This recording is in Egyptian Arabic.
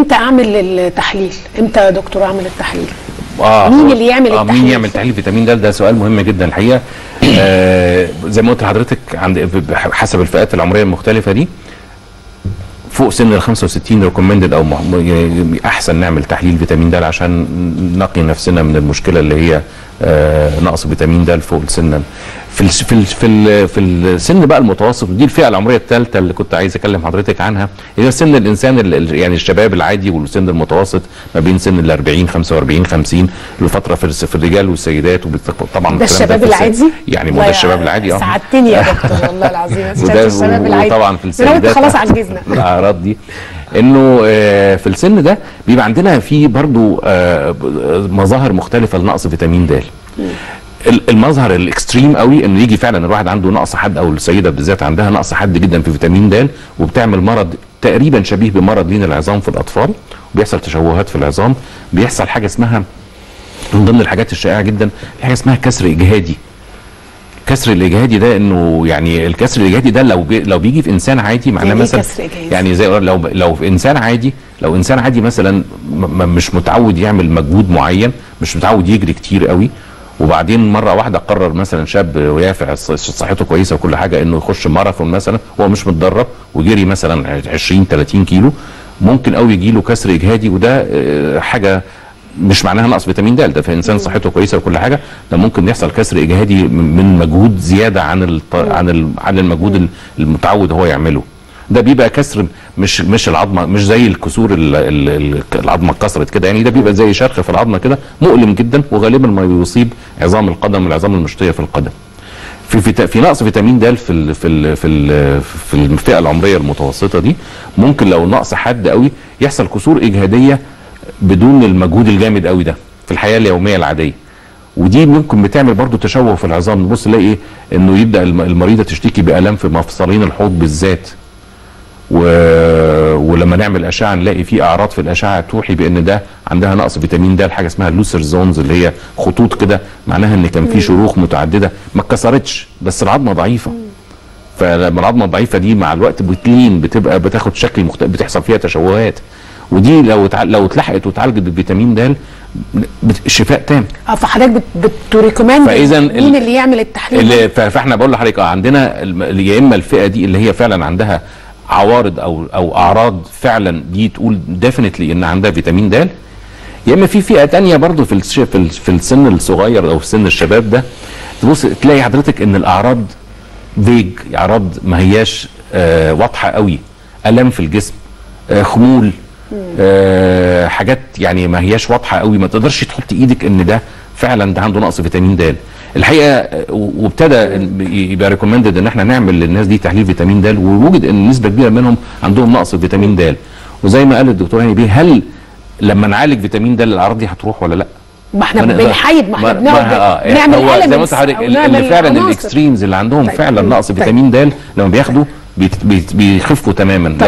امتى اعمل التحليل امتى يا دكتور اعمل التحليل آه مين هو- اللي يعمل آه التحليل؟ مين يعمل تحليل فيتامين د ده سؤال مهم جدا الحقيقه آه زي ما قلت لحضرتك عند حسب الفئات العمريه المختلفه دي فوق سن ال 65 ريكومندد او مح- يعني احسن نعمل تحليل فيتامين د عشان نقي نفسنا من المشكله اللي هي آه نقص فيتامين د فوق السن في ال في ال في, ال في السن بقى المتوسط ودي الفئه العمريه الثالثه اللي كنت عايز اكلم حضرتك عنها هي سن الانسان ال- ال- يعني الشباب العادي والسن المتوسط ما بين سن ال 40 45 50 الفتره في, الس- في الرجال والسيدات وطبعا ده الشباب العادي يعني ما والله ده الشباب العادي اه سعدتني يا دكتور والله العظيم وده الشباب العادي وطبعا في أنا وأنت السيدات خلاص عجزنا الاعراض دي انه آه، في السن ده بيبقى عندنا في برضو آه، ب- مظاهر مختلفه لنقص فيتامين د ال- المظهر الاكستريم قوي انه يجي فعلا الواحد عنده نقص حد او السيده بالذات عندها نقص حد جدا في فيتامين د وبتعمل مرض تقريبا شبيه بمرض لين العظام في الاطفال وبيحصل تشوهات في العظام بيحصل حاجه اسمها من ضمن الحاجات الشائعه جدا في حاجه اسمها كسر اجهادي كسر الاجهادي ده انه يعني الكسر الاجهادي ده لو بي لو بيجي في انسان عادي معناه يعني إيه مثلا كسر إجهادي؟ يعني زي لو لو في انسان عادي لو انسان عادي مثلا م- م- مش متعود يعمل مجهود معين مش متعود يجري كتير قوي وبعدين مره واحده قرر مثلا شاب ويافع ص- صحته كويسه وكل حاجه انه يخش ماراثون مثلا هو مش متدرب وجري مثلا 20 30 كيلو ممكن قوي يجي له كسر اجهادي وده آه، حاجه مش معناها نقص فيتامين د ده في انسان صحته كويسه وكل حاجه ده ممكن يحصل كسر اجهادي من من مجهود زياده عن الط... عن ال... عن المجهود ال- المتعود هو يعمله ده بيبقى كسر مش مش العظمه مش زي الكسور ال... ال... ال... العظمه اتكسرت كده يعني ده بيبقى زي شرخ في العظمه كده مؤلم جدا وغالبا ما بيصيب عظام القدم والعظام المشطيه في القدم في في, في نقص فيتامين د في ال في ال في ال في الفئه العمريه المتوسطه دي ممكن لو نقص حد قوي يحصل كسور اجهاديه بدون المجهود الجامد قوي ده في الحياه اليوميه العاديه ودي ممكن بتعمل برضو تشوه في العظام نبص نلاقي ايه انه يبدا الم- المريضه تشتكي بالام في مفصلين الحوض بالذات و... ولما نعمل اشعه نلاقي في اعراض في الاشعه توحي بان ده عندها نقص فيتامين د حاجه اسمها لوسر زونز اللي هي خطوط كده معناها ان كان في شروخ متعدده ما اتكسرتش بس العظمه ضعيفه فلما العظمه الضعيفه دي مع الوقت بتلين بتبقى بتاخد شكل مختلف بتحصل فيها تشوهات ودي لو اتع... لو اتلحقت واتعالجت بالفيتامين د بت... الشفاء تام اه فحضرتك بت بتريكومند فإذا مين ال- اللي يعمل التحليل اللي ف- فاحنا بقول لحضرتك اه عندنا الم- يا اما الفئه دي اللي هي فعلا عندها عوارض او او اعراض فعلا دي تقول ديفينتلي ان عندها فيتامين د يا اما في فئه تانية برضو في الش- في ال- في السن الصغير او في سن الشباب ده تبص تلاقي حضرتك ان الاعراض فيج اعراض ما هياش آه واضحه قوي الام في الجسم آه خمول آه حاجات يعني ما هياش واضحه قوي ما تقدرش تحط ايدك ان ده فعلا ده عنده نقص فيتامين د الحقيقه آه، و- وابتدى إن- يبقى ريكومندد ان احنا نعمل للناس دي تحليل فيتامين د ووجد ان نسبه كبيره منهم عندهم نقص فيتامين د وزي ما قال الدكتور هاني بيه هل لما نعالج فيتامين د الاعراض دي هتروح ولا لا؟ ما احنا ما نقدر- بنحيد ما احنا ما- بنقعد ما- آه، نعمل هو زي ما قلت elements لحضرتك أو ال- نعمل اللي فعلا عناصر. الاكستريمز اللي عندهم طيب. فعلا نقص طيب. فيتامين د لما بياخدوا بيت- بيت- بيخفوا تماما